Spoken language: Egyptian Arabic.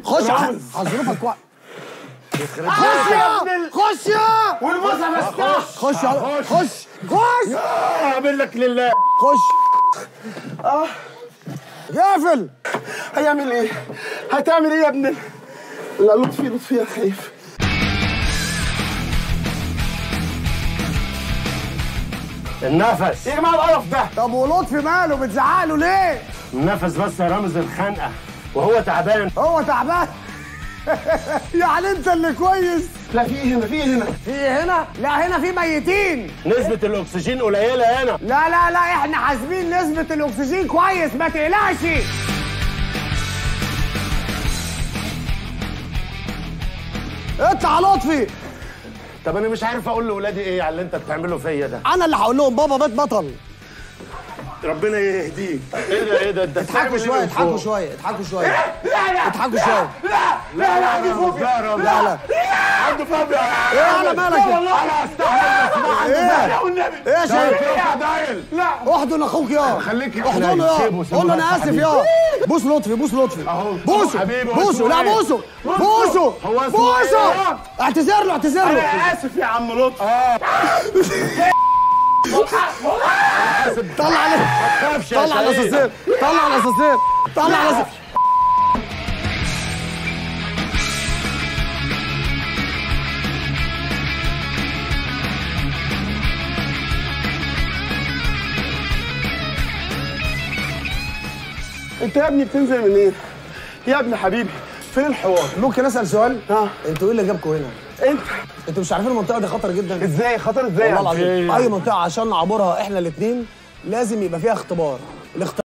خش ع- رامز. هظروفك كويس خش خش يا خش يا والبوسه بس خش يا خش خش اعمل لك لله خش اقفل هيعمل ايه؟ هتعمل ايه يا ابن ال- لا لطفي لطفي يا خايف النفس يا جماعه القرف ده طب ولطفي ماله بتزعق له ليه النفس بس يا رامز الخنقه وهو تعبان هو تعبان يعني انت اللي كويس لا في ايه هنا في ايه هنا في هنا لا هنا في ميتين نسبه الاكسجين قليله هنا لا لا لا احنا حاسبين نسبة الاكسجين كويس ما تقلقش اطلع لطفي طب انا مش عارف اقول لاولادي ايه على اللي انت بتعمله فيا ده انا اللي هقول لهم بابا بيت بطل ربنا يهديك ايه ده ايه ده انت اضحكوا بتعمل إيه شويه من اضحكوا فوق؟ شويه اضحكوا شويه لا لا اضحكوا شويه لا لا عندي فوبيا لا يا رامز لا لا عندي فوبيا ايه على مالك لا والله انا استحمل ايه لا والنبي ايه يا شايف يا دايل لا احضن اخوك يا خليك احضنه يا سيبه- سيبه قول له بس انا اسف حبيبي. يا بوس لطفي بوس لطفي أهو. بوسه حبيبي، بوسه اسمه لا إيه؟ بوسه بوسه هو اسمه بوسه إيه؟ اعتذر له اعتذر له انا اسف يا عم لطفي طلع على تخافش يا طلع على شهيد. الاساسير طلع على الاساسير طلع على الاساسير انت يا ابني بتنزل منين يا ابني حبيبي فين الحوار ممكن اسال سؤال اه. انتوا ايه اللي جابكم هنا انت انتوا مش عارفين المنطقه دي خطر جدا ازاي خطر ازاي والله يعني؟ العظيم اي منطقه عشان نعبرها احنا الاثنين لازم يبقى فيها اختبار الاختبار